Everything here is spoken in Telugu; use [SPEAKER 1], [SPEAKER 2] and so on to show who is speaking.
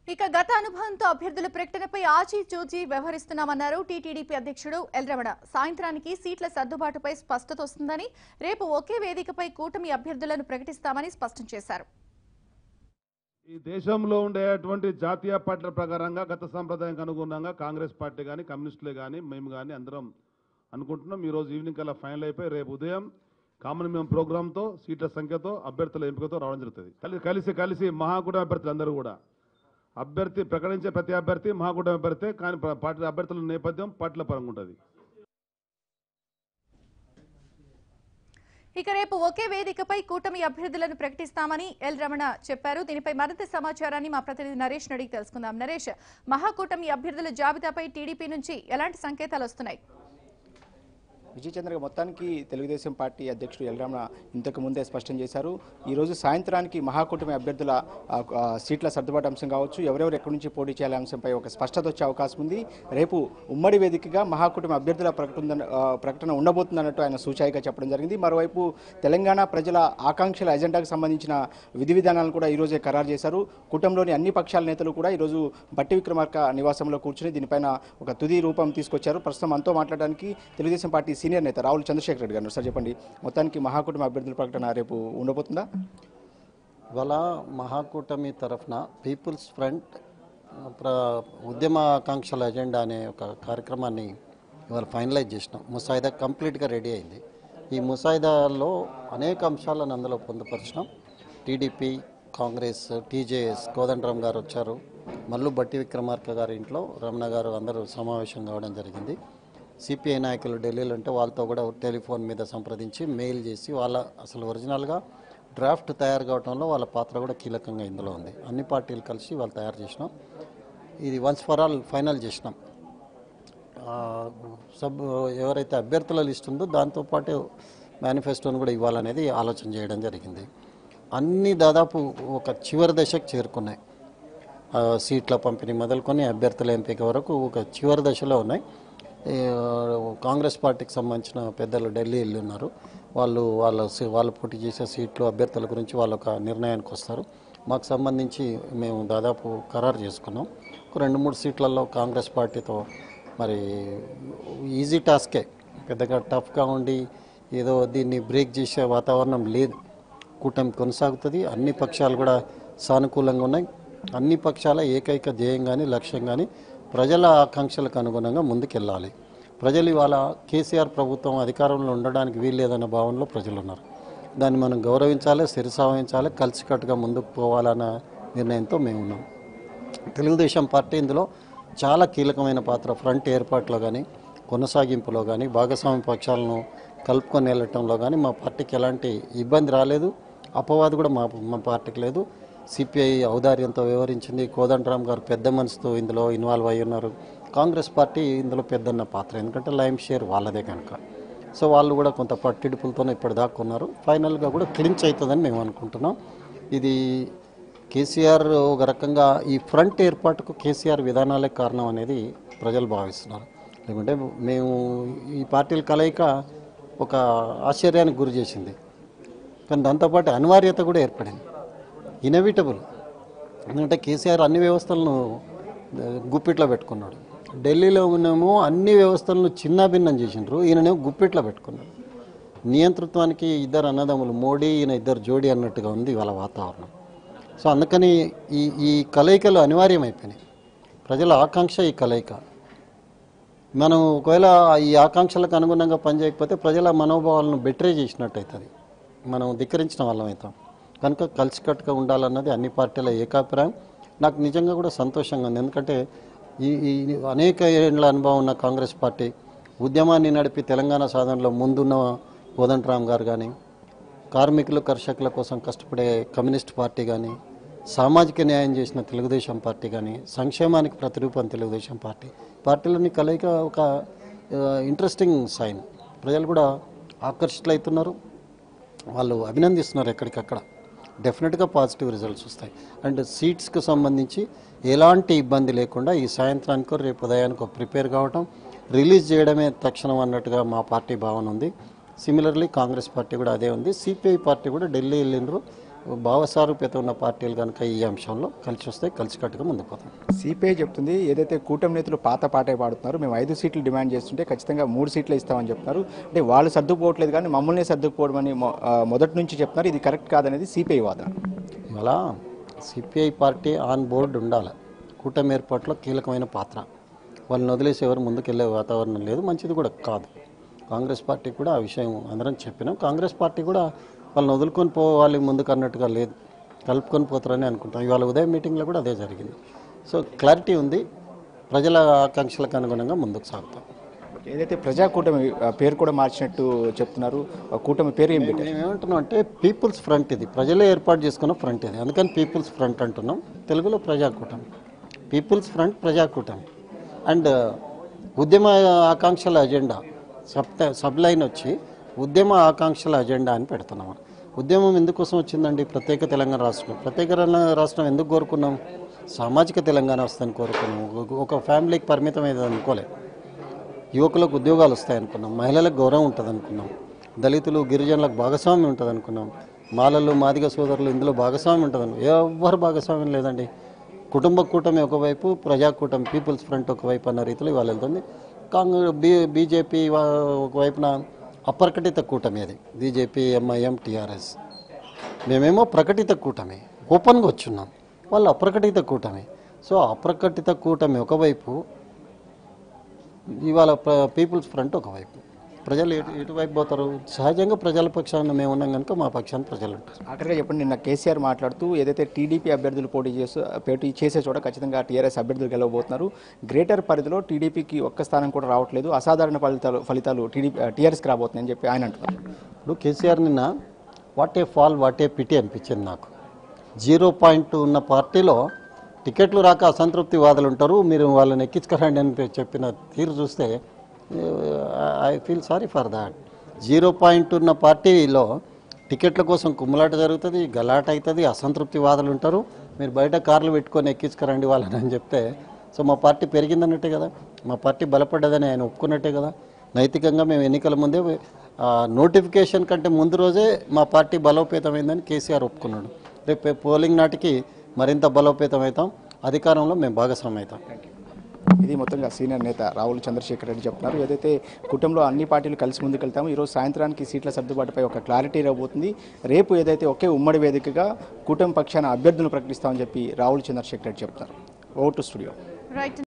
[SPEAKER 1] ఇక గత అనుభవంతో అభ్యర్థుల ప్రకటనపై ఆచితూచి వ్యవహరిస్తున్నామన్నారు టీటీడీపీ అధ్యక్షుడు ఎల్ రమణ సాయంత్రానికి సీట్ల సర్దుబాటుపై స్పష్టత వస్తుందని రేపు ఒకే వేదికపై కూటమి అభ్యర్థులను ప్రకటిస్తామని స్పష్టం చేశారు
[SPEAKER 2] ఈ దేశంలో ఉండేటువంటి జాతీయ పార్టీల ప్రకారంగా గత సంప్రదాయానికి అనుగుణంగా కాంగ్రెస్ పార్టీ కానీ కమ్యూనిస్టులే కానీ మేము కానీ అందరం అనుకుంటున్నాం ఈ రోజు ఈవినింగ్ కల్లా ఫైనల్ అయిపోయి రేపు ఉదయం కామన్ మేము ప్రోగ్రామ్తో సీట్ల సంఖ్యతో అభ్యర్థుల ఎంపికతో రావడం జరుగుతుంది కలిసి కలిసి కలిసి మహాకూటమి అభ్యర్థులు అందరూ కూడా అభ్యర్థి ప్రకటించే ప్రతి అభ్యర్థి మహాకూటమి అభ్యర్థి కానీ ప- పార్టీ అభ్యర్థుల నేపథ్యం పార్టీల పరంగా ఉంటుంది
[SPEAKER 1] ఇక రేపు ఒకే వేదికపై కూటమి అభ్యర్థులను ప్రకటిస్తామని ఎల్ రమణ చెప్పారు దీనిపై మరింత సమాచారాన్ని మా ప్రతినిధి నరేష్ అడిగి తెలుసుకుందాం నరేష్ మహాకూటమి అభ్యర్థుల జాబితాపై టీడీపీ నుంచి ఎలాంటి సంకేతాలు వస్తున్నాయి
[SPEAKER 3] విజయ్ చంద్ర మొత్తానికి తెలుగుదేశం పార్టీ అధ్యక్షుడు ఎల్రామణ ఇంతకు ముందే స్పష్టం చేశారు ఈరోజు సాయంత్రానికి మహాకూటమి అభ్యర్థుల ఆ, ఆ, సీట్ల సర్దుబాటు అంశం కావచ్చు ఎవరెవరు ఎక్కడి నుంచి పోటీ చేయాలనే అంశంపై ఒక స్పష్టత వచ్చే అవకాశం ఉంది రేపు ఉమ్మడి వేదికగా మహాకూటమి అభ్యర్థుల ప్రకటన ఆ, ప్రకటన ఉండబోతుందన్నట్టు ఆయన సూచాయిగా చెప్పడం జరిగింది మరోవైపు తెలంగాణ ప్రజల ఆకాంక్షల ఎజెండాకు సంబంధించిన విధి విధానాలను కూడా ఈరోజే ఖరారు చేశారు కూటమిలోని అన్ని పక్షాల నేతలు కూడా ఈరోజు బట్టి విక్రమార్క నివాసంలో కూర్చుని దీనిపైన ఒక తుది రూపం తీసుకొచ్చారు ప్రస్తుతం మనతో మాట్లాడడానికి తెలుగుదేశం పార్టీ సీనియర్ నేత రాహుల్ చంద్రశేఖర్ రెడ్డి గారు సార్ చెప్పండి మొత్తానికి మహాకూటమి అభ్యర్థుల ప్రకటన రేపు ఉండబోతుందా
[SPEAKER 4] ఇవాళ మహాకూటమి తరఫున పీపుల్స్ ఫ్రంట్ ప్ర ఉద్యమ ఆకాంక్షల ఎజెండా అనే ఒక కార్యక్రమాన్ని ఇవాళ ఫైనలైజ్ చేసినాం ముసాయిదా కంప్లీట్గా రెడీ అయింది ఈ ముసాయిదాలో అనేక అంశాలను అందులో పొందుపరిచినాం TDP Congress TJS Kodandaram garu వచ్చారు మల్లు బట్టి విక్రమార్క గారి ఇంట్లో రమణ గారు అందరూ సమావేశం కావడం జరిగింది సిపిఐ నాయకులు ఢిల్లీలో ఉంటే వాళ్ళతో కూడా టెలిఫోన్ మీద సంప్రదించి మెయిల్ చేసి వాళ్ళ అసలు ఒరిజినల్గా డ్రాఫ్ట్ తయారు కావడంలో వాళ్ళ పాత్ర కూడా కీలకంగా ఇందులో ఉంది అన్ని పార్టీలు కలిసి వాళ్ళు తయారు చేసినాం ఇది వన్స్ ఫర్ ఆల్ ఫైనల్ చేసినాం ఆ, సబ్ ఎవరైతే అభ్యర్థుల లిస్ట్ ఉందో దాంతోపాటు మేనిఫెస్టోని కూడా ఇవ్వాలనేది ఆలోచన చేయడం జరిగింది అన్ని దాదాపు ఒక చివరి దశకు చేరుకున్నాయి ఆ, సీట్ల పంపిణీ మొదలుకొని అభ్యర్థుల ఎంపిక వరకు ఒక చివరి దశలో ఉన్నాయి ఈ, కాంగ్రెస్ పార్టీకి సంబంధించిన పెద్దలు ఢిల్లీ వెళ్ళి ఉన్నారు వాళ్ళు వాళ్ళ సీ- వాళ్ళు పోటీ చేసే సీట్లు అభ్యర్థుల గురించి వాళ్ళు ఒక నిర్ణయానికి వస్తారు మాకు సంబంధించి మేము దాదాపు ఖరారు చేసుకున్నాం ఒక రెండు మూడు సీట్లలో కాంగ్రెస్ పార్టీతో మరి ఈజీ టాస్కే పెద్దగా టఫ్గా ఉండి ఏదో దీన్ని బ్రేక్ చేసే వాతావరణం లేదు కూటమి కొనసాగుతుంది అన్ని పక్షాలు కూడా సానుకూలంగా ఉన్నాయి అన్ని పక్షాల ఏకైక ధ్యేయం కానీ లక్ష్యం కానీ ప్రజల ఆకాంక్షలకు అనుగుణంగా ముందుకెళ్ళాలి ప్రజలు ఇవాళ కేసీఆర్ ప్రభుత్వం అధికారంలో ఉండడానికి వీల్లేదన్న భావనలో ప్రజలు ఉన్నారు దాన్ని మనం గౌరవించాలి శిరసావహించాలి కలిసికట్టుగా ముందుకు పోవాలన్న నిర్ణయంతో మేము ఉన్నాం తెలుగుదేశం పార్టీ ఇందులో చాలా కీలకమైన పాత్ర ఫ్రంట్ ఏర్పాట్లో కానీ కొనసాగింపులో కానీ భాగస్వామ్య పక్షాలను కలుపుకొని వెళ్ళటంలో కానీ మా పార్టీకి ఎలాంటి ఇబ్బంది రాలేదు అపవాదు కూడా మా మా పార్టీకి లేదు సిపిఐ ఔదార్యంతో వ్యవహరించింది కోదండరామ్ గారు పెద్ద మనసుతో ఇందులో ఇన్వాల్వ్ అయి ఉన్నారు కాంగ్రెస్ పార్టీ ఇందులో పెద్దన్న పాత్ర ఎందుకంటే లైమ్ షేర్ వాళ్ళదే కనుక సో వాళ్ళు కూడా కొంత పట్టిడుపులతోనే ఇప్పటిదాకా ఉన్నారు ఫైనల్గా కూడా క్లించ్ అవుతుందని మేము అనుకుంటున్నాం ఇది కేసీఆర్ ఒక రకంగా ఈ ఫ్రంట్ ఏర్పాటుకు కేసీఆర్ విధానాలే కారణం అనేది ప్రజలు భావిస్తున్నారు లేకుంటే మేము ఈ పార్టీల కలయిక ఒక ఆశ్చర్యానికి గురి చేసింది కానీ దాంతోపాటు అనివార్యత కూడా ఏర్పడింది ఇనవిటబుల్ ఎందుకంటే కేసీఆర్ అన్ని వ్యవస్థలను ఆ, గుప్పిట్లో పెట్టుకున్నాడు ఢిల్లీలో ఉన్నేమో అన్ని వ్యవస్థలను చిన్నాభిన్నం చేసిండ్రు ఈయననేమో గుప్పిట్లో పెట్టుకున్నాడు నియంతృత్వానికి ఇద్దరు అన్నదమ్ములు మోడీ ఈయన ఇద్దరు జోడీ అన్నట్టుగా ఉంది వాళ్ళ వాతావరణం సో అందుకని ఈ ఈ కలయికలు అనివార్యమైపోయినాయి ప్రజల ఆకాంక్ష ఈ కలయిక మనం ఒకవేళ ఈ ఆకాంక్షలకు అనుగుణంగా పనిచేయకపోతే ప్రజల మనోభావాలను బెటరే చేసినట్టు అవుతుంది మనం ధిక్కరించిన వాళ్ళం అవుతాం కనుక కలిసికట్టుగా ఉండాలన్నది అన్ని పార్టీల ఏకాభిప్రాయం నాకు నిజంగా కూడా సంతోషంగా ఉంది ఎందుకంటే ఈ ఈ అనేక ఏళ్ళ అనుభవం ఉన్న కాంగ్రెస్ పార్టీ ఉద్యమాన్ని నడిపి తెలంగాణ సాధనలో ముందున్న కోదండరామ్ గారు కానీ కార్మికులు కర్షకుల కోసం కష్టపడే కమ్యూనిస్ట్ పార్టీ కానీ సామాజిక న్యాయం చేసిన తెలుగుదేశం పార్టీ కానీ సంక్షేమానికి ప్రతిరూపం తెలుగుదేశం పార్టీ పార్టీలని కలయిక ఒక ఇంట్రెస్టింగ్ సైన్ ప్రజలు కూడా ఆకర్షితులవుతున్నారు వాళ్ళు అభినందిస్తున్నారు ఎక్కడికక్కడ డెఫినెట్గా పాజిటివ్ రిజల్ట్స్ వస్తాయి అండ్ సీట్స్కి సంబంధించి ఎలాంటి ఇబ్బంది లేకుండా ఈ సాయంత్రానికో రేపు ఉదయానికో ప్రిపేర్ కావటం రిలీజ్ చేయడమే తక్షణం అన్నట్టుగా మా పార్టీ భావన ఉంది సిమిలర్లీ కాంగ్రెస్ పార్టీ కూడా అదే ఉంది సిపిఐ పార్టీ కూడా ఢిల్లీ వెళ్ళిండ్రు భావసారూప్యత ఉన్న పార్టీలు కనుక ఈ అంశంలో కలిసి వస్తే కలిసికట్టుగా ముందుకు పోతాం
[SPEAKER 3] సిపిఐ చెప్తుంది ఏదైతే కూటమి నేతలు పాత పాటే పాడుతున్నారు మేము ఐదు సీట్లు డిమాండ్ చేస్తుంటే ఖచ్చితంగా మూడు సీట్లు ఇస్తామని చెప్తున్నారు అంటే వాళ్ళు సర్దుకుపోవట్లేదు కానీ మమ్మల్ని సర్దుకుపోవడం అని మొ- ఆ, మొదటి నుంచి చెప్తున్నారు ఇది కరెక్ట్ కాదనేది సిపిఐ వాదన
[SPEAKER 4] ఇవాళ సిపిఐ పార్టీ ఆన్ బోర్డు ఉండాలి కూటమి ఏర్పాట్లో కీలకమైన పాత్ర వాళ్ళని వదిలేసి ఎవరు ముందుకెళ్ళే వాతావరణం లేదు మంచిది కూడా కాదు కాంగ్రెస్ పార్టీ కూడా ఆ విషయం అందరం చెప్పినాం కాంగ్రెస్ పార్టీ కూడా వాళ్ళని వదులుకొని పోవాలి ముందుకు అన్నట్టుగా లేదు కలుపుకొని పోతారని అనుకుంటాం ఇవాళ ఉదయం మీటింగ్లో కూడా అదే జరిగింది సో క్లారిటీ ఉంది ప్రజల ఆకాంక్షలకు అనుగుణంగా ముందుకు సాగుతాం
[SPEAKER 3] ఏదైతే ప్రజా కూటమి ఆ, పేరు కూడా మార్చినట్టు చెప్తున్నారు ఆ కూటమి పేరు ఏం పెట్టారు
[SPEAKER 4] మేము ఏమంటున్నాం అంటే పీపుల్స్ ఫ్రంట్ ఇది ప్రజలే ఏర్పాటు చేసుకున్న ఫ్రంట్ ఇది అందుకని పీపుల్స్ ఫ్రంట్ అంటున్నాం తెలుగులో ప్రజాకూటమి పీపుల్స్ ఫ్రంట్ ప్రజాకూటమి అండ్ ఉద్యమ ఆకాంక్షల ఎజెండా సబ్ సబ్ లైన్ వచ్చి ఉద్యమ ఆకాంక్షల ఎజెండా అని పెడుతున్నాం ఉద్యమం ఎందుకోసం వచ్చిందండి ప్రత్యేక తెలంగాణ రాష్ట్రం ప్రత్యేక తెలంగాణ రాష్ట్రం ఎందుకు కోరుకున్నాం సామాజిక తెలంగాణ వస్తుందని కోరుకున్నాం ఒక- ఒక ఫ్యామిలీకి పరిమితం అయ్యేది అనుకోలే యువకులకు ఉద్యోగాలు వస్తాయి అనుకున్నాం మహిళలకు గౌరవం ఉంటుంది అనుకున్నాం దళితులు గిరిజనులకు భాగస్వామ్యం ఉంటుంది అనుకున్నాం మాలలు మాదిగ సోదరులు ఇందులో భాగస్వామ్యం ఉంటుంది ఎవ్వరు భాగస్వామ్యం లేదండి కుటుంబ కూటమి ఒకవైపు ప్రజా కూటమి పీపుల్స్ ఫ్రంట్ ఒకవైపు అన్న రీతిలో ఇవాళ వెళ్తుంది కాంగ్రెస్ బీ బీజేపీ వా- ఒకవైపున అప్రకటిత కూటమి అది బీజేపీ ఎంఐఎం టీఆర్ఎస్ మేమేమో ప్రకటిత కూటమి ఓపెన్గా వచ్చున్నాం వాళ్ళు అప్రకటిత కూటమి సో అప్రకటిత కూటమి ఒకవైపు ఇవాళ ప్ర- పీపుల్స్ ఫ్రంట్ ఒకవైపు ప్రజలు ఎటు ఎటువైపు పోతారు సహజంగా ప్రజల పక్షాన మేము ఉన్నాం కనుక మా పక్షాన ప్రజలు ఉంటారు
[SPEAKER 3] ఆఖరిగా చెప్పండి నిన్న కేసీఆర్ మాట్లాడుతూ ఏదైతే టీడీపీ అభ్యర్థులు పోటీ చేస్తూ పోటీ చేసే చోట ఖచ్చితంగా టీఆర్ఎస్ అభ్యర్థులు గెలవబోతున్నారు గ్రేటర్ పరిధిలో టీడీపీకి ఒక్క స్థానం కూడా రావట్లేదు అసాధారణ ఫలితాలు ఫలితాలు టీడీపీ టీఆర్ఎస్కి రాబోతున్నాయని చెప్పి ఆయన అంటున్నారు
[SPEAKER 4] ఇప్పుడు కేసీఆర్ నిన్న what a fall what a pity అనిపించింది నాకు జీరో పాయింట్ ఉన్న పార్టీలో టికెట్లు రాక అసంతృప్తి వాదులు ఉంటారు మీరు వాళ్ళని ఎక్కించుకురండి అని చెప్పిన తీరు చూస్తే I feel sorry for that zero point ఉన్న పార్టీలో టికెట్ల కోసం కుమ్ములాట జరుగుతుంది గలాట అవుతుంది అసంతృప్తి వాదులు ఉంటారు మీరు బయట కార్లు పెట్టుకొని ఎక్కించుకురండి వాళ్ళని అని చెప్తే సో మా పార్టీ పెరిగిందన్నట్టే కదా మా పార్టీ బలపడ్డదని ఆయన ఒప్పుకున్నట్టే కదా నైతికంగా మేము ఎన్నికల ముందే ఆ, నోటిఫికేషన్ కంటే ముందు రోజే మా పార్టీ బలోపేతమైందని కేసీఆర్ ఒప్పుకున్నాడు రేపు పోలింగ్ నాటికి మరింత బలోపేతం అవుతాం అధికారంలో మేము భాగస్వామ్యం అవుతాం
[SPEAKER 3] ఇది మొత్తంగా సీనియర్ నేత రాహుల్ చంద్రశేఖర్ రెడ్డి చెప్తున్నారు ఏదైతే కుటుంబంలో అన్ని పార్టీలు కలిసి ముందుకెళ్తామో ఈరోజు సాయంత్రానికి సీట్ల సర్దుబాటుపై ఒక క్లారిటీ రాబోతుంది రేపు ఏదైతే ఒకే ఉమ్మడి వేదికగా కూటమి పక్షాన అభ్యర్థులను ప్రకటిస్తామని చెప్పి రాహుల్ చంద్రశేఖర్ రెడ్డి చెప్తున్నారు ఓవర్ టు స్టూడియో
[SPEAKER 1] రైట్